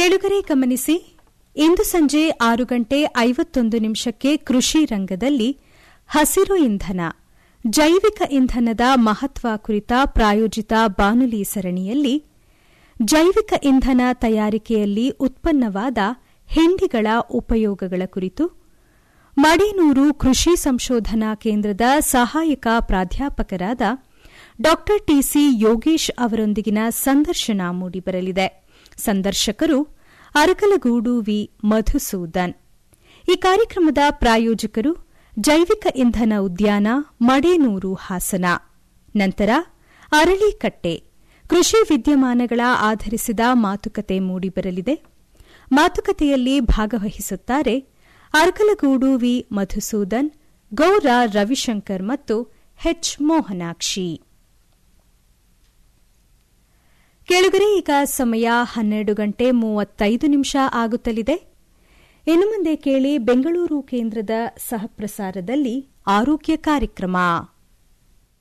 ಕೇಳುಗರೆ ಗಮನಿಸಿ ಇಂದು ಸಂಜೆ ಆರು ಗಂಟೆ ಐವತ್ತೊಂದು ನಿಮಿಷಕ್ಕೆ ಕೃಷಿ ರಂಗದಲ್ಲಿ ಹಸಿರು ಇಂಧನ ಜೈವಿಕ ಇಂಧನದ ಮಹತ್ವ ಕುರಿತ ಪ್ರಾಯೋಜಿತ ಬಾನುಲಿ ಸರಣಿಯಲ್ಲಿ ಜೈವಿಕ ಇಂಧನ ತಯಾರಿಕೆಯಲ್ಲಿ ಉತ್ಪನ್ನವಾದ ಹಿಂಡಿಗಳ ಉಪಯೋಗಗಳ ಕುರಿತು ಮಡೇನೂರು ಕೃಷಿ ಸಂಶೋಧನಾ ಕೇಂದ್ರದ ಸಹಾಯಕ ಪ್ರಾಧ್ಯಾಪಕರಾದ ಡಾ ಟಿಸಿ ಯೋಗೇಶ್ ಅವರೊಂದಿಗಿನ ಸಂದರ್ಶನ ಮೂಡಿಬರಲಿದೆ ಸಂದರ್ಶಕರು ಅರಕಲಗೂಡು ವಿ ಮಧುಸೂದನ್ ಈ ಕಾರ್ಯಕ್ರಮದ ಪ್ರಾಯೋಜಕರು ಜೈವಿಕ ಇಂಧನ ಉದ್ಯಾನ ಮಡೇನೂರು ಹಾಸನ ನಂತರ ಅರಳಿಕಟ್ಟೆ ಕೃಷಿ ವಿದ್ಯಮಾನಗಳ ಆಧರಿಸಿದ ಮಾತುಕತೆ ಮೂಡಿಬರಲಿದೆ ಮಾತುಕತೆಯಲ್ಲಿ ಭಾಗವಹಿಸುತ್ತಾರೆ ಅರಕಲಗೂಡು ವಿ ಮಧುಸೂದನ್ ಗೌರ ರವಿಶಂಕರ್ ಮತ್ತು ಹೆಚ್ ಮೋಹನಾಕ್ಷಿ ಕೆಳಗರೆ ಈಗ ಸಮಯ ಹನ್ನೆರಡು ಗಂಟೆ ಮೂವತ್ತೈದು ನಿಮಿಷ ಆಗುತ್ತಲಿದೆ ಇನ್ನು ಮುಂದೆ ಕೇಳಿ ಬೆಂಗಳೂರು ಕೇಂದ್ರದ ಸಹಪ್ರಸಾರದಲ್ಲಿ ಆರೋಗ್ಯ ಕಾರ್ಯಕ್ರಮ